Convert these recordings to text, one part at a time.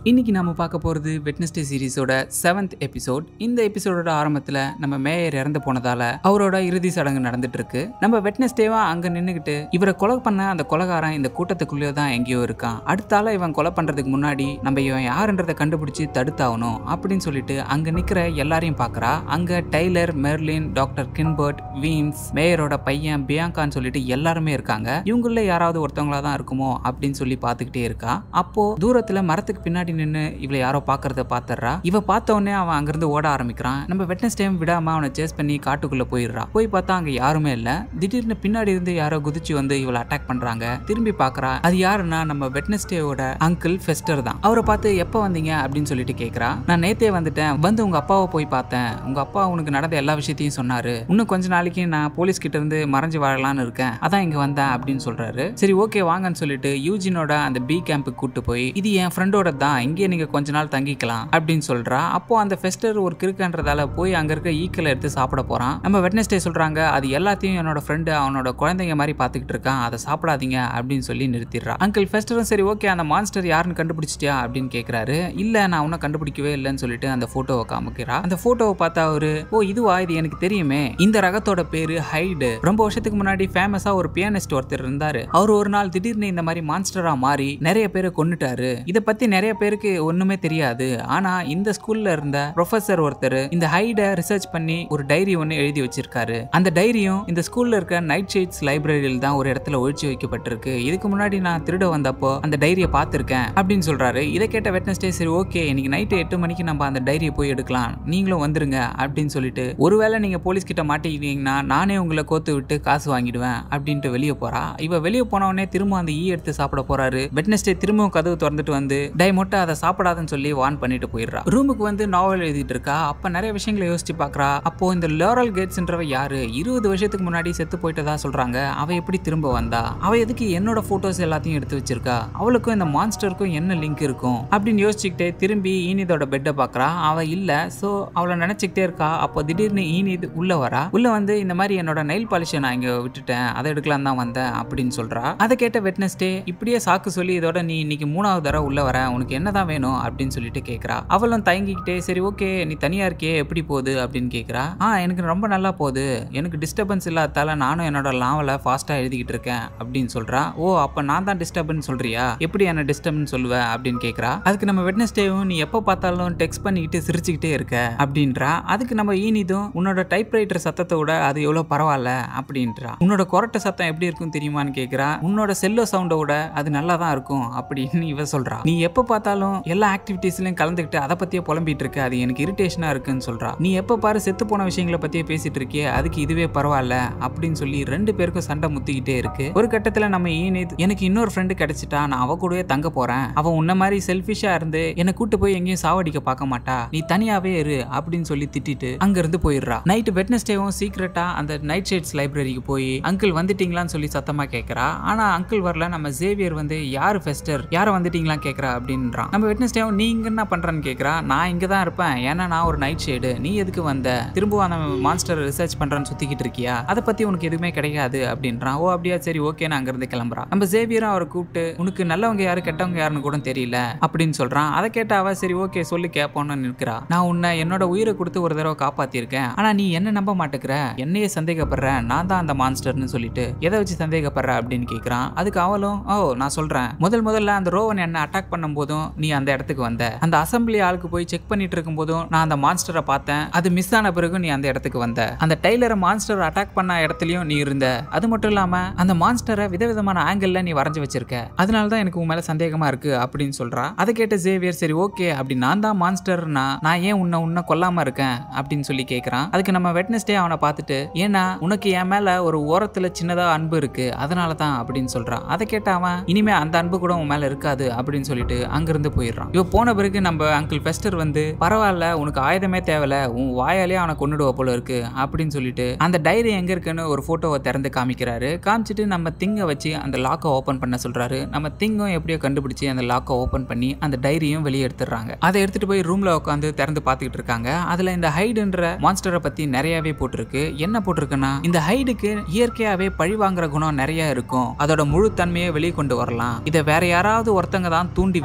இன்னைக்கு நாம பார்க்க போறது வெட்னஸ்டே சீரிஸோட செவன்த் எபிசோட் இந்த எபிசோடோட ஆரம்பத்துல நம்ம மேயர் இறந்து போனதால அவரோட இறுதி சடங்கு நடந்துட்டு இருக்கு நம்ம வெட்னஸ்டேவா அங்க நின்னுகிட்டு இவரை கொலை பண்ண அந்த கொலைகாரன் இந்த கூட்டத்துக்குள்ளே தான் எங்கேயோ இருக்கான் அடுத்தால இவன் கொலை பண்றதுக்கு முன்னாடி நம்ம இவன் யாருன்றதை கண்டுபிடிச்சு தடுத்தாகணும் அப்படின்னு சொல்லிட்டு அங்க நிக்கிற எல்லாரையும் பாக்குறா அங்க Tyler Merlin doctor Kinbott Weems மேயரோட பையன் பியாங்கான்னு சொல்லிட்டு எல்லாருமே இருக்காங்க இவங்கள யாராவது ஒருத்தவங்களா தான் இருக்குமோ அப்படின்னு சொல்லி பார்த்துக்கிட்டே இருக்கா அப்போ தூரத்துல மரத்துக்கு பின்னாடி நின்று இவளை யாரோ பாக்குறத பாத்துறா இவ பார்த்த உடனே அவன் அங்கிருந்து ஓட ஆரம்பிக்கிறான் நம்ம வெட்னஸ் டைம் விடாம அவனை சேஸ் பண்ணி காட்டுக்குள்ள போயிடுறா போய் பார்த்தா அங்க யாருமே இல்ல திடீர்னு பின்னாடி இருந்து யாரோ குதிச்சு வந்து இவளை அட்டாக் பண்றாங்க திரும்பி பாக்குறா அது யாருன்னா நம்ம வெட்னஸ்டேவோட அங்கிள் ஃபெஸ்டர் தான் அவரை பார்த்து எப்போ வந்தீங்க அப்படின்னு சொல்லிட்டு கேக்குறா நான் நேத்தே வந்துட்டேன் வந்து உங்க அப்பாவை போய் பார்த்தேன் உங்க அப்பா உனக்கு நடந்த எல்லா விஷயத்தையும் சொன்னாரு இன்னும் கொஞ்ச நாளைக்கு நான் போலீஸ் கிட்ட இருந்து மறைஞ்சு வாழலாம்னு இருக்கேன் அதான் இங்க வந்தேன் அப்படின்னு சொல்றாரு சரி ஓகே வாங்கன்னு சொல்லிட்டு யூஜினோட அந்த பி கேம்புக்கு கூட்டு போய் இது என் ஃப்ரெண்டோட தான் இங்கே நீங்க கொஞ்ச நாள் தங்கிக்கலாம் அப்படின்னு சொல்றா அப்போ அந்த ஃபெஸ்டர் ஒரு கிறுக்கன்றதால போய் அங்க இருக்க ஈக்களை எடுத்து சாப்பிட போறான் நம்ம வெட்னஸ்டே சொல்றாங்க அது எல்லாத்தையும் என்னோட ஃப்ரெண்டு அவனோட குழந்தைங்க மாதிரி பார்த்துக்கிட்டு இருக்கான் அதை சாப்பிடாதீங்க அப்படின்னு சொல்லி நிறுத்திடுறா அங்கிள் ஃபெஸ்டரும் சரி ஓகே அந்த மான்ஸ்டர் யாருன்னு கண்டுபிடிச்சிட்டியா அப்படின்னு கேக்குறாரு இல்ல நான் உன்னை கண்டுபிடிக்கவே இல்லைன்னு சொல்லிட்டு அந்த போட்டோவை காமிக்கிறா அந்த போட்டோவை பார்த்தா அவரு ஓ இதுவா இது எனக்கு தெரியுமே இந்த ரகத்தோட பேரு ஹைடு ரொம்ப வருஷத்துக்கு முன்னாடி ஃபேமஸா ஒரு பியானிஸ்ட் ஒருத்தர் இருந்தாரு அவர் ஒரு நாள் திடீர்னு இந்த மாதிரி மான்ஸ்டரா மாறி நிறைய பேரை கொன்னுட்டாரு இத பத்தி நிறைய பேருக்கு ஒண்ணுமே தெரியாது ஆனா இந்த ஸ்கூல்ல இருந்த ப்ரொஃபசர் ஒருத்தர் இந்த ஹைட ரிசர்ச் பண்ணி ஒரு டைரி ஒன்னு எழுதி வச்சிருக்காரு அந்த டைரியும் இந்த ஸ்கூல்ல இருக்க நைட் ஷேட்ஸ் லைப்ரரியில் தான் ஒரு இடத்துல ஒழிச்சு வைக்கப்பட்டிருக்கு இதுக்கு முன்னாடி நான் திருட வந்தப்போ அந்த டைரியை பார்த்திருக்கேன் அப்படின்னு சொல்றாரு இதை கேட்ட வெட்னஸ்டே சரி ஓகே இன்னைக்கு நைட்டு எட்டு மணிக்கு நம்ம அந்த டைரியை போய் எடுக்கலாம் நீங்களும் வந்துருங்க அப்படின்னு சொல்லிட்டு ஒருவேளை நீங்க போலீஸ் கிட்ட மாட்டிக்கிட்டீங்கன்னா நானே உங்களை கோத்து விட்டு காசு வாங்கிடுவேன் அப்படின்ட்டு வெளியே போறா இவ வெளியே போன உடனே திரும்ப அந்த ஈ எடுத்து சாப்பிட போறாரு வெட்னஸ்டே திரும்பவும் கதவு திறந்துட்டு வந்து டை மொட்டை அதை சாப்பிடாதன்னு சொல்லி வான் பண்ணிட்டு போயிடுறா ரூமுக்கு வந்து நாவல் எழுதிட்டு இருக்கா அப்ப நிறைய விஷயங்களை யோசிச்சு பாக்குறா அப்போ இந்த லாரல் கேட்ஸ்ன்றவ யாரு இருபது வருஷத்துக்கு முன்னாடி செத்து போயிட்டதா சொல்றாங்க அவ எப்படி திரும்ப வந்தா அவ எதுக்கு என்னோட போட்டோஸ் எல்லாத்தையும் எடுத்து வச்சிருக்கா அவளுக்கும் இந்த மான்ஸ்டருக்கும் என்ன லிங்க் இருக்கும் அப்படின்னு யோசிச்சுக்கிட்டே திரும்பி ஈனிதோட பெட்டை பாக்குறா அவ இல்ல சோ அவளை நினைச்சுக்கிட்டே இருக்கா அப்போ திடீர்னு ஈனித் உள்ள வரா உள்ள வந்து இந்த மாதிரி என்னோட நெயில் பாலிஷை நான் இங்க விட்டுட்டேன் அதை எடுக்கலாம் தான் வந்தேன் அப்படின்னு சொல்றா அதை கேட்ட வெட்னஸ்டே இப்படியே சாக்கு சொல்லி இதோட நீ இன்னைக்கு மூணாவது தடவை உள்ள வர உனக்கு என்னதான் வேணும் அப்படின்னு சொல்லிட்டு கேக்குறா அவளும் தயங்கிக்கிட்டே சரி ஓகே நீ தனியா இருக்கியே எப்படி போகுது அப்படின்னு கேக்குறா ஆ எனக்கு ரொம்ப நல்லா போகுது எனக்கு டிஸ்டர்பன்ஸ் இல்லாதால நானும் என்னோட லாவலை ஃபாஸ்டா எழுதிக்கிட்டு இருக்கேன் அப்படின்னு சொல்றா ஓ அப்ப நான் தான் டிஸ்டர்பன்ஸ் சொல்றியா எப்படி என்ன டிஸ்டர்பன்ஸ் சொல்லுவ அப்படின்னு கேக்குறா அதுக்கு நம்ம வெட்னஸ்டேவும் நீ எப்போ பார்த்தாலும் டெக்ஸ்ட் பண்ணிக்கிட்டு சிரிச்சுக்கிட்டே இருக்க அப்படின்றா அதுக்கு நம்ம ஈனிதும் உன்னோட டைப்ரைட்டர் சத்தத்தை விட அது எவ்வளவு பரவாயில்ல அப்படின்றா உன்னோட கொரட்டை சத்தம் எப்படி இருக்கும் தெரியுமான்னு கேக்குறா உன்னோட செல்லோ சவுண்டை விட அது நல்லா தான் இருக்கும் அப்படின்னு இவ சொல்றா நீ எப்போ பார்த்தாலும் எல்லா ஆக்டிவிட்டீஸ்லயும் கலந்துக்கிட்டு அதை பத்தியே புலம்பிட்டு இருக்க அது எனக்கு இரிட்டேஷனா இருக்குன்னு சொல்றா நீ எப்போ பாரு செத்து போன விஷயங்களை பத்தியே பேசிட்டு இருக்கியே அதுக்கு இதுவே பரவாயில்ல அப்படின்னு சொல்லி ரெண்டு பேருக்கும் சண்டை முத்திக்கிட்டே இருக்கு ஒரு கட்டத்துல நம்ம ஈனித் எனக்கு இன்னொரு ஃப்ரெண்டு கிடைச்சிட்டா நான் அவ கூடவே தங்க போறேன் அவ உன்ன மாதிரி செல்ஃபிஷா இருந்து என்னை கூட்டு போய் எங்கேயும் சாவடிக்க பார்க்க மாட்டா நீ தனியாவே இரு அப்படின்னு சொல்லி திட்டிட்டு அங்க இருந்து போயிடுறா நைட்டு வெட்னஸ்டேவும் சீக்கிரட்டா அந்த நைட் ஷேட்ஸ் லைப்ரரிக்கு போய் அங்கிள் வந்துட்டீங்களான்னு சொல்லி சத்தமா கேட்கறா ஆனா அங்கிள் வரல நம்ம ஜேவியர் வந்து யாரு ஃபெஸ்டர் யார வந்துட்டீங்களா கேட்கறா அப்படின்றான் நம்ம வெட்னஸ்டேவும் நீ இங்க என்ன பண்றன்னு கேட்கறா நான் இங்க தான் இருப்பேன் ஏன்னா நான் ஒரு நைட் ஷேடு நீ எதுக்கு வந்த திரும்பவும் அந்த மான்ஸ்டர் ரிசர்ச் பண்றேன்னு சுத்திக்கிட்டு இருக்கியா அதை பத்தி உனக்கு எதுவுமே கிடைக்காது அப்படின்றான் ஓ அப்படியா சரி ஓகே நான் அங்கிருந்து கிளம்புறான் நம்ம ஜேவியரும் அவரை கூப்பிட்டு உனக்கு நல்லவங்க யாரு கெட்டவங்க யாருன்னு கூட தெரியல அப்படின்னு சொல்றான் அதை கேட்ட அவ சரி ஓகே சொல்லி கேட்போம்னு நிற்கிறா நான் உன்னை என்னோட உயிரை கொடுத்து ஒரு தடவை காப்பாத்திருக்கேன் ஆனா நீ என்ன நம்ப மாட்டேங்கிற என்னையே சந்தேகப்படுற நான் தான் அந்த மான்ஸ்டர்னு சொல்லிட்டு எதை வச்சு சந்தேகப்படுற அப்படின்னு கேக்குறான் அதுக்கு அவளும் ஓ நான் சொல்றேன் முதல் முதல்ல அந்த ரோவன் என்ன அட்டாக் பண்ணும் போதும் நீ அந்த இடத்துக்கு வந்த அந்த அசம்பிளி ஆளுக்கு போய் செக் பண்ணிட்டு இருக்கும் போதும் நான் அந்த மான்ஸ்டரை பார்த்தேன் அது மிஸ் ஆன பிறகு நீ அந்த இடத்துக்கு வந்த அந்த டைலரை மான்ஸ்டர் அட்டாக் பண்ண இடத்துலயும் நீ இருந்த அது மட்டும் இல்லாம அந்த மான்ஸ்டரை விதவிதமான ஆங்கிள் நீ வரைஞ்சு வச்சிருக்க அதனால தான் எனக்கு உன் மேல சந்தேகமா இருக்கு அப்படின்னு சொல்றா அதை கேட்ட ஜேவியர் சரி ஓகே அப்படி நான் தான் மான்ஸ்டர்னா நான் ஏன் உன்னை உன்னை கொல்லாம இருக்கேன் அப்படின்னு சொல்லி கேக்குறான் அதுக்கு நம்ம வெட்னஸ்டே அவனை பார்த்துட்டு ஏன்னா உனக்கு என் மேல ஒரு ஓரத்துல சின்னதா அன்பு இருக்கு அதனால தான் அப்படின்னு சொல்றான் அதை கேட்ட அவன் இனிமே அந்த அன்பு கூட உன் மேல இருக்காது அப்படின்னு சொல்லிட்டு அங்கிருந்து போயிடுறான் இவ போன பிறகு நம்ம அங்கிள் ஃபெஸ்டர் வந்து பரவாயில்ல உனக்கு ஆயுதமே தேவையில்ல உன் வாயாலே அவனை கொண்டுடுவ போல இருக்கு அப்படின்னு சொல்லிட்டு அந்த டைரி எங்க இருக்குன்னு ஒரு போட்டோவை திறந்து காமிக்கிறாரு காமிச்சிட்டு நம்ம திங்கை வச்சு அந்த லாக்கை ஓபன் பண்ண சொல்றாரு நம்ம திங்கும் எப்படியோ கண்டுபிடிச்சு அந்த லாக்கை ஓபன் பண்ணி அந்த டைரியும் வெளியே எடுத்துடுறாங்க அதை எடுத்துட்டு போய் ரூம்ல உட்காந்து திறந்து பார்த்துக்கிட்டு இருக்காங்க அதுல இந்த ஹைடுன்ற மான்ஸ்டரை பத்தி நிறையவே போட்டிருக்கு என்ன போட்டிருக்குன்னா இந்த ஹைடுக்கு இயற்கையாவே பழி வாங்குற குணம் நிறைய இருக்கும் அதோட முழு தன்மையை வெளியே கொண்டு வரலாம் இதை வேற யாராவது ஒருத்தங்க தான் தூண்டி விடணும்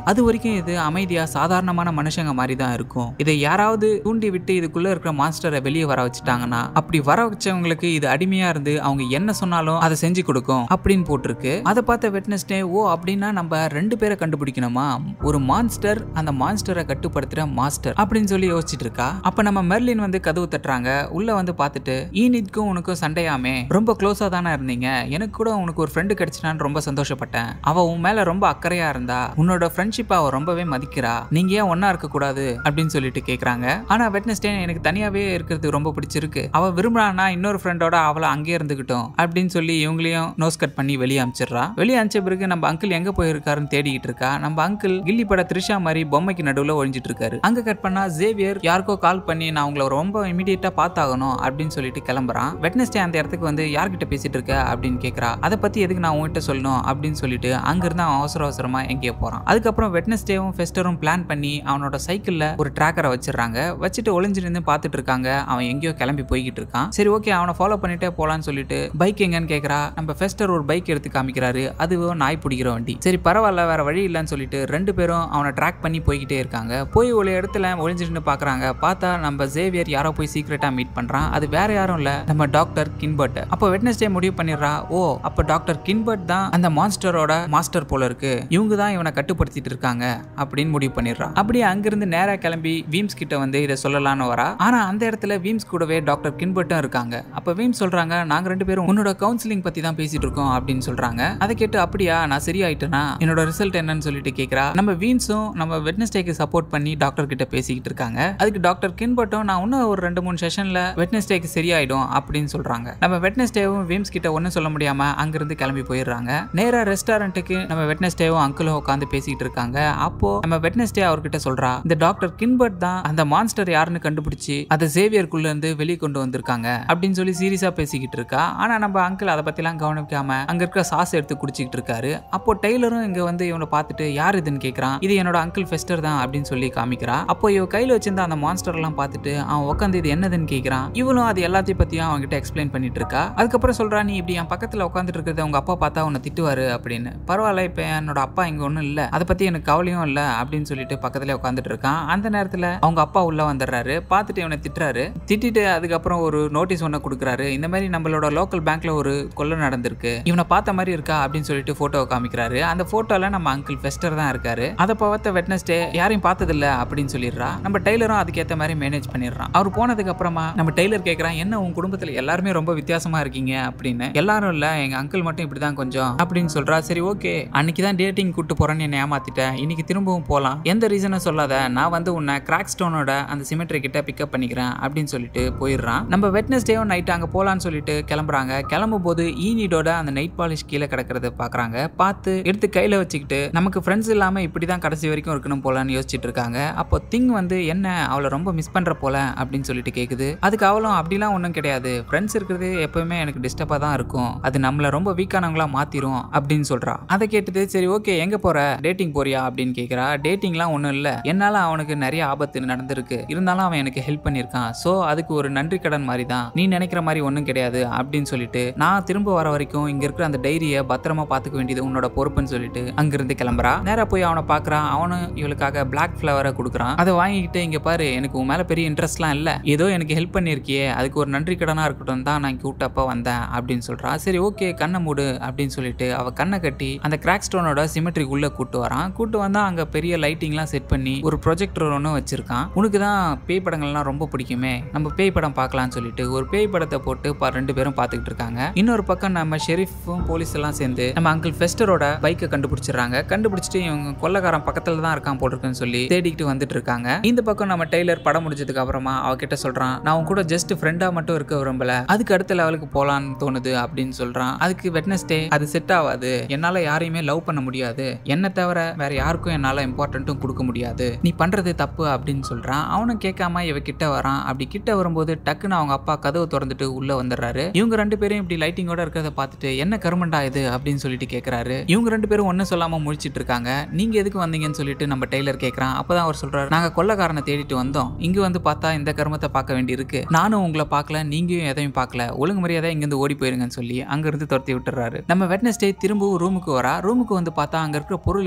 அது வரைக்கும் இது அமைதியா சாதாரணமான மனுஷங்க மாதிரி தான் இருக்கும் இதை யாராவது தூண்டி விட்டு இதுக்குள்ள இருக்கிற மாஸ்டரை வெளியே வர வச்சுட்டாங்கன்னா அப்படி வர வச்சவங்களுக்கு இது அடிமையா இருந்து அவங்க என்ன சொன்னாலும் அதை செஞ்சு கொடுக்கும் அப்படின்னு போட்டிருக்கு அதை பார்த்த வெட்னஸ்டே ஓ அப்படின்னா நம்ம ரெண்டு பேரை கண்டுபிடிக்கணுமா ஒரு மான்ஸ்டர் அந்த மான்ஸ்டரை கட்டுப்படுத்துற மாஸ்டர் அப்படின்னு சொல்லி யோசிச்சுட்டு இருக்கா அப்ப நம்ம மெர்லின் வந்து கதவு தட்டுறாங்க உள்ள வந்து பார்த்துட்டு ஈனிட்க்கும் உனக்கும் சண்டையாமே ரொம்ப க்ளோஸா தானே இருந்தீங்க எனக்கு கூட உனக்கு ஒரு ஃப்ரெண்டு கிடைச்சிட்டான்னு ரொம்ப சந்தோஷப்பட்டேன் அவ உன் மேல ரொம்ப அக்கறையா இருந்தா உன்னோட ஃப்ரெண்ட்ஷிப் அவ ரொம்பவே மதிக்கிறா நீங்க ஏன் ஒன்னா இருக்க கூடாது அப்படின்னு சொல்லிட்டு கேக்குறாங்க ஆனா வெட்னஸ்டே எனக்கு தனியாவே இருக்கிறது ரொம்ப பிடிச்சிருக்கு அவ விரும்புறானா இன்னொரு ஃப்ரெண்டோட அவளை அங்கேயே இருந்துக்கிட்டோம் அப்படின்னு சொல்லி இவங்களையும் நோஸ் கட் பண்ணி வெளியே அனுப்பிச்சிடுறா வெளியே அனுப்பிச்ச பிறகு நம்ம அங்கிள் எங்க போயிருக்காருன்னு தேடிக்கிட்டு இருக்கா நம்ம அங்கிள் கில்லி பட த்ரிஷா மாதிரி பொம்மைக்கு நடுவுல ஒழிஞ்சிட்டு இருக்காரு அங்க கட் பண்ணா ஜேவியர் யாருக்கோ கால் பண்ணி நான் உங்களை ரொம்ப இமீடியட்டா பார்த்தாகணும் அப்படின்னு சொல்லிட்டு கிளம்புறான் வெட்னஸ்டே அந்த இடத்துக்கு வந்து யார்கிட்ட பேசிட்டு இருக்க அப்படின்னு கேக்குறா அதை பத்தி எதுக்கு நான் உங்ககிட்ட சொல்லணும் அப்படின்னு சொல்லிட்டு அங்க இருந்து அவன் அவசர அவசரமா எங்கேயோ போறான் அதுக்கப்புறம் வெட்னஸ்டேவும் ஃபெஸ்டரும் பிளான் பண்ணி அவனோட சைக்கிள்ல ஒரு ட்ராக்கரை வச்சிடுறாங்க வச்சுட்டு ஒளிஞ்சிருந்து பார்த்துட்டு இருக்காங்க அவன் எங்கேயோ கிளம்பி போய்கிட்டு இருக்கான் சரி ஓகே அவனை ஃபாலோ பண்ணிட்டே போலான்னு சொல்லிட்டு பைக் எங்கன்னு கேக்குறா நம்ம ஃபெஸ்டர் ஒரு பைக் எடுத்து காமிக்கிறாரு அதுவும் நாய் பிடிக்கிற வண்டி சரி பரவாயில்ல வேற வழி இல்லைன்னு சொல்லிட்டு ரெண்டு பேரும் அவனை ட்ராக் பண்ணி போய்கிட்டே இருக்காங்க போய் ஒரு இடத்துல ஒளிஞ்சிருந்து பாக்குறாங்க பார்த்தா நம்ம ஜேவியர் யாரோ போய் சீக்கிரட்டா மீட் பண்றான் அது வேற யாரும் இல்ல நம்ம டாக்டர் கின்பர்ட் அப்போ வெட்னஸ்டே முடிவு பண்ணிடுறா ஓ அப்ப டாக்டர் கின்பர்ட் தான் அந்த மான்ஸ்டரோட மாஸ்டர் போல இருக்கு இவங்க தான் இவனை கட்டுப்படுத்திட்டு இருக்காங்க அப்படின்னு முடிவு பண்ணிடுறான் அப்படியே அங்கிருந்து நேரா கிளம்பி வீம்ஸ் கிட்ட வந்து இதை சொல்லலாம்னு வரா ஆனா அந்த இடத்துல வீம்ஸ் கூடவே டாக்டர் கின்பர்ட்டும் இருக்காங்க அப்ப வீம்ஸ் சொல்றாங்க நாங்க ரெண்டு பேரும் உன்னோட கவுன்சிலிங் பத்தி தான் பேசிட்டு இருக்கோம் அப்படின்னு சொல்றாங்க அதை கேட்டு அப்படியா நான் சரியாயிட்டேனா என்னோட ரிசல்ட் என்னன்னு சொல்லிட்டு கேக்குறா நம்ம வீம்ஸும் நம்ம வெட்னஸ்டேக்கு சப்போர்ட் பண்ணி டாக்டர் கிட்ட பேசிக்கிட்டு இருக்காங்க அதுக்கு டாக்டர் கின்பர்ட்டும் நான் இன்னும் ஒரு ரெண்டு மூணு செஷன்ல வெட்னஸ்டேக்கு சரியாயிடும் அப்படின்னு சொல்றாங்க நம்ம வெட்னஸ்டேவும் வீம்ஸ் கிட்ட ஒன்றும் சொல்ல முடியாம அங்கிருந்து கிளம்பி போயிடுறாங்க நேரா ரெஸ்டாரண்ட்டுக்கு நம்ம வெட்னஸ்டேவும் அங்கிளும் உட்காந்து பேசிக்கிட்டு இருக்காங்க அப்போ நம்ம வெட்னஸ்டே அவர்கிட்ட சொல்றா இந்த டாக்டர் கின்பர்ட் தான் அந்த மான்ஸ்டர் யாருன்னு கண்டுபிடிச்சு அதை சேவியருக்குள்ள இருந்து வெளியே கொண்டு வந்திருக்காங்க அப்படின்னு சொல்லி சீரியஸா பேசிக்கிட்டு இருக்கா ஆனா நம்ம அங்கிள் அதை பத்திலாம் கவனிக்காம அங்க இருக்க சாஸ் எடுத்து குடிச்சிக்கிட்டு இருக்காரு அப்போ டெய்லரும் இங்க வந்து இவனை பார்த்துட்டு யார் இதுன்னு கேக்குறான் இது என்னோட அங்கிள் ஃபெஸ்டர் தான் அப்படின்னு சொல்லி காமிக்கிறா அப்போ இவ கையில வச்சிருந்த அந்த மான்ஸ்டர் எல்லாம் பார்த்துட்டு அவன் உட்காந்து இது என்னதுன்னு கேக்குறான் இவளும் அது எல்லாத்தையும் பத்தியும் அவங்க கிட்ட எக்ஸ்பிளைன் பண்ணிட்டு இருக்கா அதுக்கப்புறம் சொல்றா நீ இப்படி என் பக்கத்துல உட்காந்துட்டு இருக்கிறத உங்க அப்பா பார்த்தா உன்னை திட்டுவாரு அப்படின்னு பரவாயில்ல இப்ப என்னோட அப்பா இங்க ஒண்ணும் இல்ல அதை பத்தி எனக்கு கவலையும் இல்ல அப்படின்னு சொல்லிட்டு பக்கத்துல உட்காந்துட்டு இருக்கான் அந்த நேரத்துல அவங்க அப்பா உள்ள வந்துடுறாரு பார்த்துட்டு இவனை திட்டுறாரு திட்டிட்டு அதுக்கப்புறம் ஒரு நோட்டீஸ் ஒன்று கொடுக்குறாரு இந்த மாதிரி நம்மளோட லோக்கல் பேங்க்ல ஒரு கொள்ளை நடந்திருக்கு இவனை பார்த்த மாதிரி இருக்கா அப்படின்னு சொல்லிட்டு போட்டோவை காமிக்கிறாரு அந்த போட்டோல நம்ம அங்கிள் ஃபெஸ்டர் தான் இருக்காரு அதை பார்த்த வெட்னஸ்டே யாரையும் பார்த்ததில்ல அப்படின்னு சொல்லிடுறா நம்ம டெய்லரும் அதுக்கேற்ற மாதிரி மேனேஜ் பண்ணிடுறான் அவர் போனதுக்கு அப்புறமா நம்ம டெய்லர் கேட்குறான் என்ன உன் குடும்பத்தில் எல்லாருமே ரொம்ப வித்தியாசமா இருக்கீங்க அப்படின்னு எல்லாரும் இல்ல எங்க அங்கிள் மட்டும் இப்படிதான் கொஞ்சம் அப்படின்னு சொல்றா சரி ஓகே அன்னைக்கு தான் டேட்டிங் கூட்டு போறேன்னு என்னை ஏமாத்திட்டேன் இன்னைக்கு திரும்பவும் போலாம் எந்த ரீசனும் சொல்லாத நான் வந்து உன்னை கிராக் ஸ்டோனோட அந்த சிமெட்ரி கிட்ட பிக்கப் பண்ணிக்கிறேன் அப்படின்னு சொல்லிட்டு போயிடுறான் நம்ம வெட்னஸ்டேவும் நைட் அங்க போலான்னு சொல்லிட்டு கிளம்புறாங்க கிளம்பும் போது ஈனிடோட அந்த நைட் பாலிஷ் கீழே கிடக்கிறத பாக்குறாங்க பார்த்து எடுத்து கையில வச்சுக்கிட்டு நமக்கு ஃப்ரெண்ட்ஸ் இல்லாம இப்படிதான் கடைசி வரைக்கும் இருக்கணும் போலன்னு யோசிச்சுட்டு இருக்காங்க அப்போ திங் வந்து என்ன அவளை ரொம்ப மிஸ் பண்ற போல அப்படின்னு சொல்லிட்டு கேக்குது அதுக்கு அவளும் அப்படிலாம் ஒன்றும் கிடையாது ஃப்ரெண்ட்ஸ் இருக்கிறது எப்பவுமே எனக்கு டிஸ்டர்பா தான் இருக்கும் அது நம்மள ரொம்ப வீக்கானவங்களா மாத்திரும் அப்படின்னு சொல்றா அதை கேட்டுட்டு சரி ஓகே எங்க போற டேட்டிங் போறியா அப்படின்னு கேக்குறா டேட்டிங்லாம் ஒன்றும் இல்ல என்னால அவனுக்கு நிறைய ஆபத்து நடந்திருக்கு இருந்தாலும் அவன் எனக்கு ஹெல்ப் பண்ணியிருக்கான் ஸோ அதுக்கு ஒரு நன்றி கடன் மாதிரி தான் நீ நினைக்கிற மாதிரி ஒன்றும் கிடையாது அப்படின்னு சொல்லிட்டு நான் திரும்ப வர வரைக்கும் இங்க இருக்கிற அந்த டைரியை பத்திரமா பாத்துக்க வேண்டியது உன்னோட பொறுப்புன்னு சொல்லிட்டு அங்கிருந்து கிளம்புறா நேரா போய் அவனை பாக்குறான் அவனும் இவளுக்காக பிளாக் ஃபிளவரை கொடுக்குறான் அதை வாங்கிக்கிட்டு இங்க பாரு எனக்கு உன் மேல பெரிய இன்ட்ரெஸ்ட்லாம் இல்ல ஏதோ எனக்கு ஹெல்ப் பண்ணியிருக்கியே அதுக்கு ஒரு நன்றி கடனா இருக்கட்டும் தான் நான் கூட்டப்ப வந்தேன் அப்படின்னு சொல்றா சரி ஓகே கண்ணை மூடு அப்படின்னு சொல்லிட்டு அவ கண்ணை கட்டி அந்த கிராக் ஸ்டோனோட சிமெட்ரிக் உள்ள கூட்டு வரான் கூட்டு வந்தா அங்க பெரிய லைட்டிங்லாம் செட் பண்ணி ஒரு ப்ரொஜெக்டர் ஒன்று வச்சிருக்கான் உனக்கு தான் பேய் படங்கள்லாம் ரொம்ப பிடிக்குமே நம்ம பேய் படம் பார்க்கலாம்னு சொல்லிட்டு ஒரு பேய் படத்தை போட்டு ப- ரெண்டு பேரும் பார்த்துக்கிட்டு இருக்காங்க இன்னொரு பக்கம் நம்ம ஷெரீஃபும் போலீஸ் எல்லாம் சேர்ந்து நம்ம அங்கிள் ஃபெஸ்டரோட பைக்கை கண்டுபிடிச்சிடுறாங்க கண்டுபிடிச்சிட்டு இவங்க கொள்ளக்காரன் பக்கத்துல தான் இருக்கான் போல் இருக்குன்னு சொல்லி தேடிக்கிட்டு வந்துட்டு இருக்காங்க இந்த பக்கம் நம்ம டெய்லர் படம் முடிஞ்சதுக்கு அப்புறமா அவகிட்ட சொல்றான் நான் உன் கூட ஜஸ்ட் ஃப்ரெண்டா மட்டும் இருக்க விரும்பல அதுக்கு அடுத்த லெவலுக்கு போலான்னு தோணுது அப்படின்னு சொல்றான் அதுக்கு வெட்னஸ்டே அது செட் ஆகாது என்னால யாரையுமே லவ் பண்ண முடியாது என்ன தவிர வேற யாருக்கும் என்னால இம்பார்ட்டன்ட்டும் கொடுக்க முடியாது நீ பண்றது தப்பு அப்படின்னு சொல்றான் அவனும் கேட்காம இவ கிட்ட வரான் அப்படி கிட்ட வரும்போது டக்குன்னு அவங்க அப்பா கதவு திறந்துட்டு உள்ள வந்துடுறாரு இவங்க ரெண்டு பேரும் இப்படி லைட்டிங்கோட இருக்கிறத பார்த்துட்டு என்ன கருமண்டா இது அப்படின்னு சொல்லிட்டு கேக்குறாரு இவங்க ரெண்டு பேரும் ஒன்றும் சொல்லாம முழிச்சிட்டு இருக்காங்க நீங்க எதுக்கு வந்தீங்கன்னு சொல்லிட்டு நம்ம டெய்லர் கேட்கறான் அப்பதான் அவர் சொல்றாரு நாங்க கொள்ளக்காரனை தேடிட்டு வந்தோம் இங்க வந்து பார்த்தா இந்த கருமத்தை பார்க்க வேண்டி இருக்கு நானும் உங்களை பார்க்கல நீங்களும் எதையும் பார்க்கல ஒழுங்கு மரியாதை இங்கிருந்து ஓடி போயிருங்கன்னு சொல்லி அங்க இருந்து துரத்தி விட்டுறாரு நம்ம வெட்னஸ்டே திரும்பவும் ரூமுக்கு வரா ரூமுக்கு வந்து பார்த்தா அங்க இருக்கிற பொருள் எல்லாம் உடஞ்சு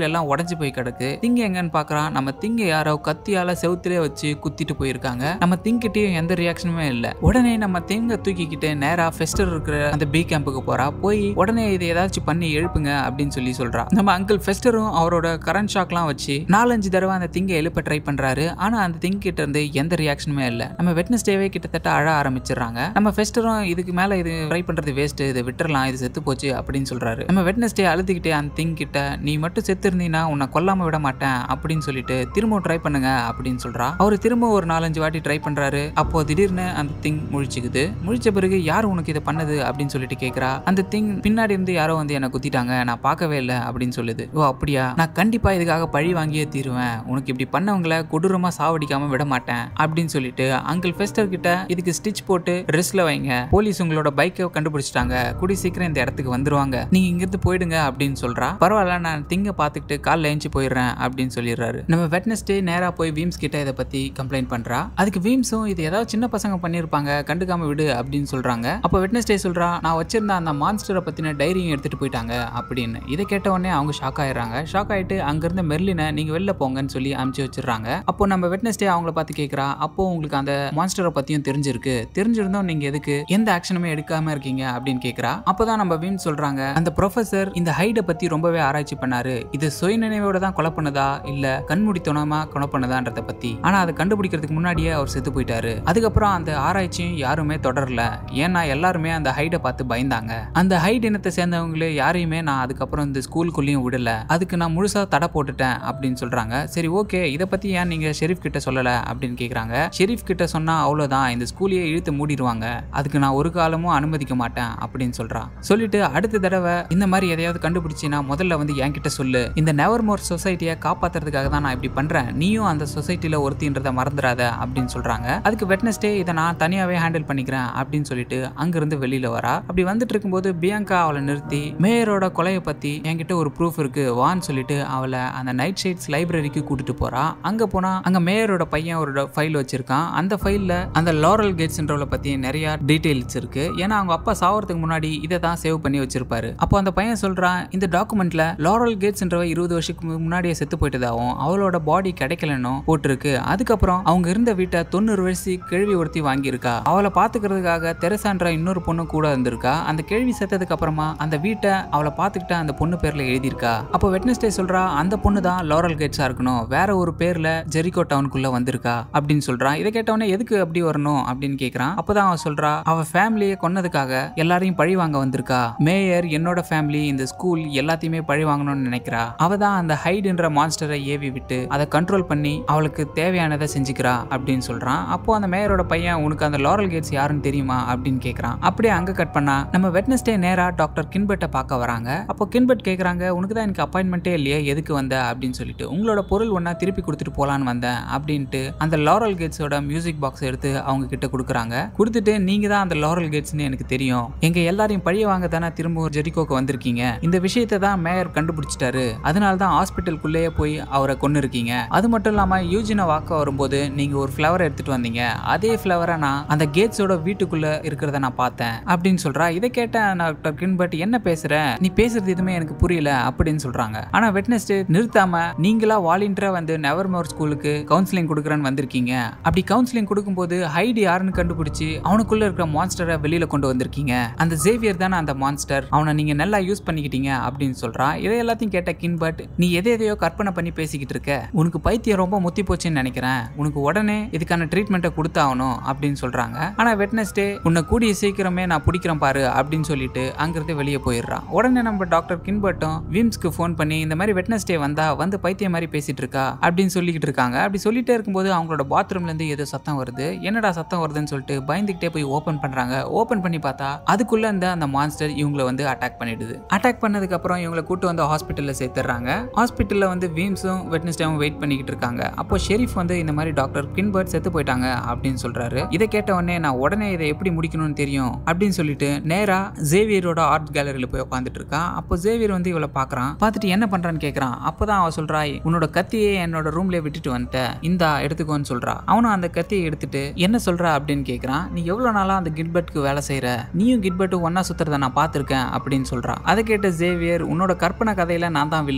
மறைஞ்சு போய் கிடக்கு திங்க எங்கன்னு பாக்குறான் நம்ம திங்க யாரோ கத்தியால செவுத்திலே வச்சு குத்திட்டு போயிருக்காங்க நம்ம திங்கிட்டயும் எந்த ரியாக்ஷனுமே இல்ல உடனே நம்ம திங்க தூக்கிக்கிட்டு நேரா ஃபெஸ்டர் இருக்கிற அந்த பி கேம்புக்கு போறா போய் உடனே இதை ஏதாச்சும் பண்ணி எழுப்புங்க அப்படின்னு சொல்லி சொல்றா நம்ம அங்கிள் ஃபெஸ்டரும் அவரோட கரண்ட் ஷாக்லாம் வச்சு நாலஞ்சு தடவை அந்த திங்க எழுப்ப ட்ரை பண்றாரு ஆனா அந்த திங்க கிட்ட இருந்து எந்த ரியாக்ஷனுமே இல்ல நம்ம வெட்னஸ்டேவே கிட்டத்தட்ட அழ ஆரம்பிச்சிடுறாங்க நம்ம ஃபெஸ்டரும் இதுக்கு மேல இது ட்ரை பண்றது வேஸ்ட் இதை விட்டுறலாம் இது செத்து போச்சு அப்படின்னு சொல்றாரு நம்ம வெட்னஸ்டே அழுதுகிட்டே அந்த திங் கிட்ட நீ மட்டும் செத்து இருந்தீங்கன்னா உன்னை கொல்லாம விட மாட்டேன் அப்படின்னு சொல்லிட்டு திரும்ப ட்ரை பண்ணுங்க அப்படின்னு சொல்றா அவரு திரும்ப ஒரு நாலஞ்சு வாட்டி ட்ரை பண்றாரு அப்போ திடீர்னு அந்த திங் முழிச்சுக்குது முழிச்ச பிறகு யார் உனக்கு இதை பண்ணது அப்படின்னு சொல்லிட்டு கேக்குறா அந்த திங் பின்னாடி இருந்து யாரோ வந்து என்னை குத்திட்டாங்க நான் பார்க்கவே இல்லை அப்படின்னு சொல்லுது ஓ அப்படியா நான் கண்டிப்பா இதுக்காக பழி வாங்கியே தீருவேன் உனக்கு இப்படி பண்ணவங்கள கொடூரமா சாவடிக்காம விட மாட்டேன் அப்படின்னு சொல்லிட்டு அங்கிள் ஃபெஸ்டர் கிட்ட இதுக்கு ஸ்டிச் போட்டு ரெஸ்ட்ல வைங்க போலீஸ் உங்களோட பைக்கை கண்டுபிடிச்சிட்டாங்க கூடி சீக்கிரம் இந்த இடத்துக்கு வந்துருவாங்க நீங்க இங்கிருந்து போயிடுங்க அப்படின்னு சொல்றா பரவாயில்ல நான் திங்க பார்த்துக்கிட்டு காலைல ஏஞ்சி போயிடுறேன் அப்படின்னு சொல்லிடுறாரு நம்ம வெட்னஸ்டே நேரா போய் வீம்ஸ் கிட்ட இதை பத்தி கம்ப்ளைண்ட் பண்றா அதுக்கு வீம்ஸும் இது ஏதாவது சின்ன பசங்க பண்ணிருப்பாங்க கண்டுக்காம விடு அப்படின்னு சொல்றாங்க அப்போ வெட்னஸ்டே சொல்றா நான் வச்சிருந்த அந்த மான்ஸ்டரை பத்தின டைரியும் எடுத்துட்டு போயிட்டாங்க அப்படின்னு இதை கேட்ட உடனே அவங்க ஷாக் ஆயிடுறாங்க ஷாக் ஆயிட்டு அங்கிருந்த மெர்லினை நீங்க வெளில போங்கன்னு சொல்லி அனுப்பிச்சு வச்சிடுறாங்க அப்போ நம்ம வெட்னஸ்டே அவங்கள பார்த்து கேட்குறா அப்போ உங்களுக்கு அந்த மான்ஸ்டரை பத்தியும் தெரிஞ்சிருக்கு தெரிஞ்சிருந்தோம் நீங்க எதுக்கு எந்த ஆக்ஷனுமே எடுக்காம இருக்கீங்க அப்படின்னு கேட்குறா அப்பதான் நம்ம வீம் சொல்றாங்க அந்த ப்ரொஃபசர் இந்த ஹைடை பத்தி ரொம்பவே ஆராய்ச்சி பண்ணாரு இது சுயநினைவோட தான் கொலை பண்ணதா இல்ல கண்மூடித்தனமா கொலை பண்ணதான்றத பத்தி ஆனா அதை கண்டுபிடிக்கிறதுக்கு முன்னாடியே அவர் செத்து போயிட்டாரு அதுக்கப்புறம் அந்த ஆராய்ச்சியும் யாருமே தொடரல ஏன்னா எல்லாருமே அந்த ஹைடை பார்த்து பயந்தாங்க அந்த ஹைட் இனத்தை சேர்ந்தவங்களே யாரையுமே நான் அதுக்கப்புறம் இந்த ஸ்கூலுக்குள்ளேயும் விடல அதுக்கு நான் முழுசா தடை போட்டுட்டேன் அப்படின்னு சொல்றாங்க சரி ஓகே இதை பத்தி ஏன் நீங்க ஷெரீஃப் கிட்ட சொல்லல அப்படின்னு கேக்குறாங்க ஷெரீஃப் கிட்ட சொன்னா அவ்வளவுதான் இந்த ஸ்கூலையே இழுத்து மூடிடுவாங்க அதுக்கு நான் ஒரு காலமும் அனுமதிக்க மாட்டேன் அப்படின்னு சொல்றான் சொல்லிட்டு அடுத்த தடவை இந்த மாதிரி எதையாவது கண்டுபிடிச்சினா முதல்ல வந்து என்கிட்ட சொல்லு இந்த நெவர் மோர் சொசைட்டியை காப்பாத்துறதுக்காக தான் நான் இப்படி பண்றேன் நீயும் அந்த சொசைட்டில ஒருத்தின்றதை மறந்துடாத அப்படின்னு சொல்றாங்க அதுக்கு வெட்னஸ்டே இதை நான் தனியாவே ஹேண்டில் பண்ணிக்கிறேன் அப்படின்னு சொல்லிட்டு அங்கிருந்து வெளியில வரா அப்படி வந்துட்டு இருக்கும்போது பியங்கா அவளை நிறுத்தி மேயரோட கொலையை பத்தி என்கிட்ட ஒரு ப்ரூஃப் இருக்கு வான்னு சொல்லிட்டு அவளை அந்த நைட் ஷைட்ஸ் லைப்ரரிக்கு கூட்டிட்டு போறா அங்க போனா அங்க மேயரோட பையன் ஒரு ஃபைல் வச்சிருக்கான் அந்த ஃபைல்ல அந்த லாரல் கேட்ஸ்ன்றவளை பத்தி நிறைய டீடைல்ஸ் இருக்கு ஏன்னா அவங்க அப்பா சாவறதுக்கு முன்னாடி இதை தான் சேவ் பண்ணி வச்சிருப்பாரு அப்போ அந்த பையன் சொல்றான் இந்த டாக்குமெண்ட்ல லாரல் கேட்ஸ்ன்றவ இருபது வருஷத்துக்கு முன்னாடியே செத்து போயிட்டதாகவும் அவளோட பாடி கிடைக்கலன்னும் போட்டிருக்கு அதுக்கப்புறம் அவங்க இருந்த வீட்டை தொண்ணூறு வயசு கேள்வி ஒருத்தி வாங்கியிருக்கா அவளை பாத்துக்கிறதுக்காக தெரசான்ற இன்னொரு பொண்ணு கூட இருந்திருக்கா அந்த கேள்வி செத்ததுக்கு அப்புறமா அந்த வீட்டை அவளை பார்த்துக்கிட்ட அந்த பொண்ணு பேர்ல எழுதியிருக்கா அப்போ வெட்னஸ்டே சொல்றா அந்த பொண்ணு தான் லாரல் கேட்ஸா இருக்கணும் வேற ஒரு பேர்ல ஜெரிகோ டவுனுக்குள்ள வந்திருக்கா அப்படின்னு சொல்றான் இதை கேட்டவொடனே எதுக்கு அப்படி வரணும் அப்படின்னு கேக்குறான் அப்பதான் அவன் சொல்றா அவ ஃபேமிலியை கொன்னதுக்காக எல்லாரையும் பழி வாங்க வந்திருக்கா மேயர் என்னோட ஃபேமிலி இந்த ஸ்கூல் எல்லாத்தையுமே பழி வாங்கணும்னு நினைக்கிறா அவ தான் அந்த ஹைடுன்ற மான்ஸ்டரை ஏவி விட்டு அதை கண்ட்ரோல் பண்ணி அவளுக்கு தேவையானதை செஞ்சுக்கிறா அப்படின்னு சொல்றான் அப்போ அந்த மேயரோட பையன் உனக்கு அந்த லாரல் கேட்ஸ் யாருன்னு தெரியுமா அப்படின்னு கேக்குறான் அப்படியே அங்க கட் பண்ணா நம்ம வெட்னஸ்டே நேரா டாக்டர் கின்பர்ட்டை பார்க்க வராங்க அப்போ கின்பர்ட் கேக்குறாங்க உனக்கு தான் எனக்கு அப்பாயின்மெண்ட்டே இல்லையே எதுக்கு வந்த அப்படின்னு சொல்லிட்டு உங்களோட பொருள் ஒன்னா திருப்பி கொடுத்துட்டு போலான்னு வந்தேன் அப்படின்ட்டு அந்த லாரல் கேட்ஸோட மியூசிக் பாக்ஸ் எடுத்து அவங்க கிட்ட கொடுக்குறாங்க கொடுத்துட்டு நீங்க தான் அந்த லாரல் கேட்ஸ்னு எனக்கு தெரியும் எங்க எல்லாரையும் பழிய வாங்க தானே திரும்ப ஜெரிகோக்கு வந்திருக்கீங்க இந்த விஷயத்தை தான் மேயர் கண்டுபிடிச்சிட்டாரு அதனால தான் ஹாஸ்பிட்டலுக்குள்ளேயே போய் அவரை கொண்டு இருக்கீங்க அது மட்டும் இல்லாம யூஜினை வாக்க வரும்போது நீங்க ஒரு ஃப்ளவரை எடுத்துட்டு வந்தீங்க அதே ஃப்ளவரை நான் அந்த கேட்ஸோட வீட்டுக்குள்ள இருக்கிறத நான் பார்த்தேன் அப்படின்னு சொல்றா இதை கேட்ட டாக்டர் கின்பர்ட் என்ன பேசுற நீ பேசுறது எதுவுமே எனக்கு புரியல அப்படின்னு சொல்றாங்க ஆனா வெட்னஸ்டே நிறுத்தாம நீங்களா வாலண்டியரா வந்து நெவர்மோர் ஸ்கூலுக்கு கவுன்சிலிங் கொடுக்குறேன்னு வந்திருக்கீங்க அப்படி கவுன்சிலிங் கொடுக்கும்போது ஹைடு யாருன்னு கண்டுபிடிச்சு அவனுக்குள்ள இருக்கிற மான்ஸ்டரை வெளியில கொண்டு வந்திருக்கீங்க அந்த ஜேவியர் தானே அந்த மான்ஸ்டர் அவனை நீங்க நல்லா யூஸ் பண்ணிக்கிட்டீங்க அப்படின்னு சொல்றான் இதை எல்லாத்தையும் கேட்ட கின்பர்ட் நீ எதை எதையோ கற்பனை பண்ணி பேசிக்கிட்டு இருக்க உனக்கு பைத்தியம் ரொம்ப முத்தி போச்சுன்னு நினைக்கிறேன் உனக்கு உடனே இதுக்கான ட்ரீட்மெண்ட்டை கொடுத்தாகணும் அப்படின்னு சொல்றாங்க ஆனா வெட்னஸ்டே உன்னை கூடிய சீக்கிரமே நான் பிடிக்கிறேன் பாரு அப்படின்னு சொல்லிட்டு அங்கிருந்து வெளியே போயிடுறான் உடனே நம்ம டாக்டர் கின்பர்ட்டும் விம்ஸ்க்கு ஃபோன் பண்ணி இந்த மாதிரி வெட்னஸ்டே வந்தா வந்து பைத்தியம் மாதிரி பேசிட்டு இருக்கா அப்படின்னு சொல்லிக்கிட்டு இருக்காங்க அப்படி சொல்லிட்டே இருக்கும்போது அவங்களோட பாத்ரூம்ல இருந்து ஏதோ சத்தம் வருது என்னடா சத்தம் வருதுன்னு சொல்லிட்டு பயந்துகிட்டே போய் ஓபன் பண்றாங்க ஓபன் பண்ணி பார்த்தா அதுக்குள்ள இருந்த அந்த மான்ஸ்டர் இவங்களை வந்து அட்டாக் பண்ணிடுது அட்டாக் பண்ணதுக்கு அப்புறம் இவங்களை கூட்டு வந்து ஹாஸ்பிட்டல்ல சேர்த்துறாங்க ஹாஸ்பிட்டல்ல வந்து வீம்ஸும் வெட்னஸ்டேவும் வெயிட் பண்ணிக்கிட்டு இருக்காங்க அப்போ ஷெரீஃப் வந்து இந்த மாதிரி டாக்டர் கின்பர்ட் செத்து போயிட்டாங்க அப்படின்னு சொல்றாரு இதை கேட்ட உடனே நான் உடனே இதை எப்படி முடிக்கணும்னு தெரியும் அப்படின்னு சொல்லிட்டு நேரா ஜேவியரோட ஆர்ட் கேலரியில போய் உட்காந்துட்டு இருக்கான் அப்போ ஜேவியர் வந்து இவளை பாக்குறான் பார்த்துட்டு என்ன பண்றான்னு கேக்குறான் அப்பதான் அவ சொல்றா உன்னோட கத்தியை என்னோட ரூம்ல விட்டுட்டு வந்துட்டேன் இந்தா எடுத்துக்கோன்னு சொல்றா அவனும் அந்த கத்தியை எடுத்துட்டு என்ன சொல்ற அப்படின்னு கேக்குறான் நீ எவ்வளவு நாளா அந்த கிட்பர்ட்க்கு வேலை செய்யற நீயும் கிட்பர்ட்டும் ஒன்னா சுத்துறத நான் பார்த்திருக்கேன் அப்படின்னு சொல்றான் அதை கேட்ட ஜேவியர் உன்னோட கற்பனை கதையில நான் தான் வில்லனா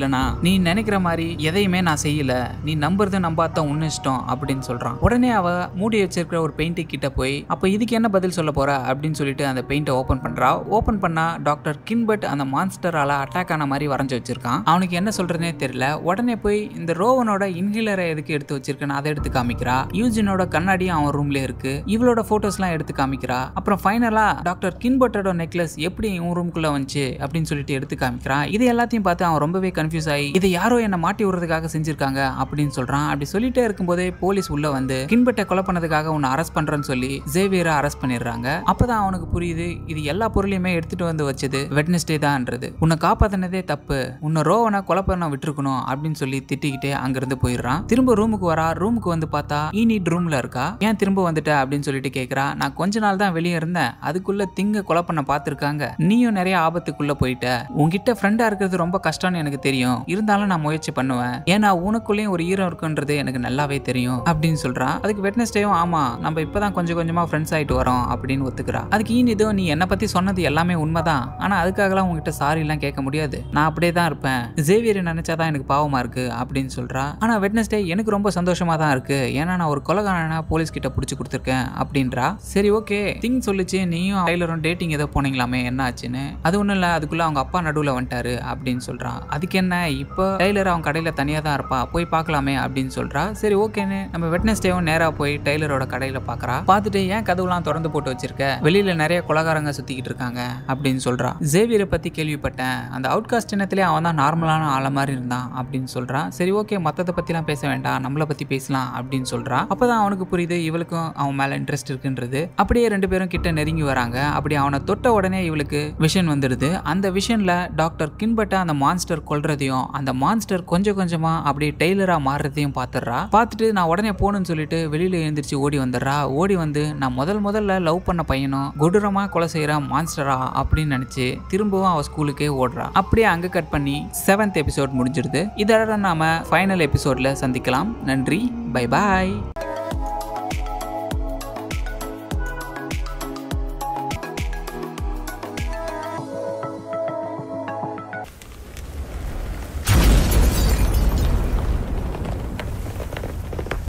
நீ நினைக்கிற மாதிரி எதையுமே நான் செய்யல நீ நம்புறது நம்பாதான் உன்னு இஷ்டம் அப்படின்னு சொல்றான் உடனே அவ மூடி வச்சிருக்கிற ஒரு பெயிண்ட் கிட்ட போய் அப்ப இதுக்கு என்ன பதில் சொல்ல போற அப்படின்னு சொல்லிட்டு அந்த பெயிண்ட்டை ஓபன் பண்றா ஓபன் பண்ணா டாக்டர் கின்பர்ட் அந்த மான்ஸ்டரால அட்டாக் ஆன மாதிரி வரைஞ்சு வச்சிருக்கான் அவனுக்கு என்ன சொல்றதுனே தெரியல உடனே போய் இந்த ரோவனோட இன்ஹிலரை எதுக்கு எடுத்து வச்சிருக்கேன்னு அதை எடுத்து காமிக்கிறா யூஜினோட கண்ணாடியும் அவன் ரூம்ல இருக்கு இவளோட போட்டோஸ்லாம் எடுத்து காமிக்கிறா அப்புறம் ஃபைனலா டாக்டர் கின்பர்ட்டோட நெக்லஸ் எப்படி உன் ரூம்குள்ள வந்துச்சு அப்படின்னு சொல்லிட்டு எடுத்து காமிக்கிறான் இது எல்லாத்தையும் பார்த்து அவன் ரொம்பவே கன்ஃபியூஸ் ஆகி இதை யாரோ என்ன மாட்டி விடுறதுக்காக செஞ்சிருக்காங்க அப்படின்னு சொல்றான் அப்படி சொல்லிட்டே இருக்கும்போதே போலீஸ் உள்ள வந்து கின்பர்ட்டை கொலை பண்ணதுக்காக உன்னை அரெஸ்ட் பண்றேன்னு சொல்லி ஜேவியரை அரெஸ்ட் பண்ணிடுறாங்க அப்பதான் அவனுக்கு புரியுது இது எல்லா பொருளையுமே எடுத்துட்டு வந்து வச்சது வெட்னஸ்டே தான்ன்றது உன்னை காப்பாத்தினதே தப்பு உன்னை ரோவனை கொலை பண்ண விட்டுருக்கணும் அப்படின்னு சொல்லி திட்டிக்கிட்டே அங்கிருந்து போயிடுறான் திரும்ப ரூமுக்கு வரா ரூமுக்கு வந்து பார்த்தா ஈனிட் ரூம்ல இருக்கா ஏன் திரும்ப வந்துட்ட அப்படின்னு சொல்லிட்டு கேக்குறா நான் கொஞ்ச நாள் தான் வெளியே இருந்தேன் அதுக்குள்ள திங்க கொலை பண்ண பார்த்திருக்காங்க நீயும் நிறைய ஆபத்துக்குள்ள போயிட்ட உன்கிட்ட ஃப்ரெண்டா இருக்கிறது ரொம்ப கஷ்டம்னு எனக்கு தெரியும் இருந்தாலும் நான் முயற்சி பண்ணுவேன் ஏன்னா உனக்குள்ளேயும் ஒரு ஈரம் இருக்குன்றது எனக்கு நல்லாவே தெரியும் அப்படின்னு சொல்றான் அதுக்கு வெட்னஸ்டேவும் ஆமா நம்ம இப்பதான் கொஞ்சம் கொஞ்சமா ஃப்ரெண்ட்ஸ் ஆயிட்டு வரோம் அப்படின்னு ஒத்துக்கிறா அதுக்கு ஈன் இதோ நீ என்னை பத்தி சொன்னது எல்லாமே உண்மைதான் ஆனா அதுக்காகலாம் உங்ககிட்ட சாரி எல்லாம் கேட்க முடியாது நான் அப்படியே தான் இருப்பேன் ஜேவியரை நினைச்சாதான் எனக்கு பாவமா இருக்கு அப்படின்னு சொல்றா ஆனா வெட்னஸ்டே எனக்கு ரொம்ப சந்தோஷமா தான் இருக்கு ஏன்னா நான் ஒரு கொலகாரனா போலீஸ் கிட்ட பிடிச்சி கொடுத்துருக்கேன் அப்படின்றா சரி ஓகே திங் சொல்லிச்சு நீயும் டைலரும் டேட்டிங் ஏதோ போனீங்களாமே என்ன ஆச்சுன்னு அது ஒன்றும் இல்லை அதுக்குள்ள அவங்க அப்பா நடுவில் வந்துட்டாரு அப்படின்னு சொல்றான் அதுக்கு என்ன இப்போ டெய்லர் அவன் கடையில் தனியாக தான் இருப்பா போய் பார்க்கலாமே அப்படின்னு சொல்றா சரி ஓகேன்னு நம்ம வெட்னஸ்டேவும் நேராக போய் டெய்லரோட கடையில் பார்க்கறா பார்த்துட்டு ஏன் கதவுலாம் திறந்து போட்டு வச்சிருக்க வெளியில நிறைய கொலகாரங்க சுத்திக்கிட்டு இருக்காங்க அப்படின்னு சொல்றா ஜேவியரை பத்தி கேள்விப்பட்டேன் அந்த அவுட்காஸ்ட் இனத்திலே அவன் தான் நார்மலான ஆள மாதிரி இருந்தான் அப்படின்னு சொல்றான் சரி ஓகே மற்றதை பத்திலாம் பேச வேண்டாம் நம்மளை பத்தி பேசலாம் அப்படின்னு சொல்றான் அப்பதான் அவனுக்கு புரியுது இவளுக்கும் அவன் மேல இன்ட்ரெஸ்ட் இருக்குன்றது அப்படியே ரெண்டு பேரும் கிட்ட நெருங்கி வராங்க அப்படி அவனை தொட்ட உடனே இவளுக்கு விஷன் வந்துடுது அந்த விஷன்ல டாக்டர் கின்பட்ட அந்த மான்ஸ்டர் கொல்றதையும் அந்த மான்ஸ்டர் கொஞ்சம் கொஞ்சமா அப்படியே டெய்லரா மாறுறதையும் பாத்துடுறா பார்த்துட்டு நான் உடனே போகணும்னு சொல்லிட்டு வெளியில எழுந்திரிச்சு ஓடி வந்துடுறா ஓடி வந்து நான் முதல் முதல்ல லவ் பண்ண பையனும் கொடூரமா கொலை செய்யற மான்ஸ்டரா அப்படின்னு நினைச்சு திரும்பவும் அவ ஸ்கூலுக்கே ஓடுறா அப்படியே அங்க கட் பண்ணி செவன்த் எபிசோட் முடிஞ்சிருது இதோட நாம ஃபைனல் எபிசோட்ல சந்திக்கலாம் நன்றி பை பாய்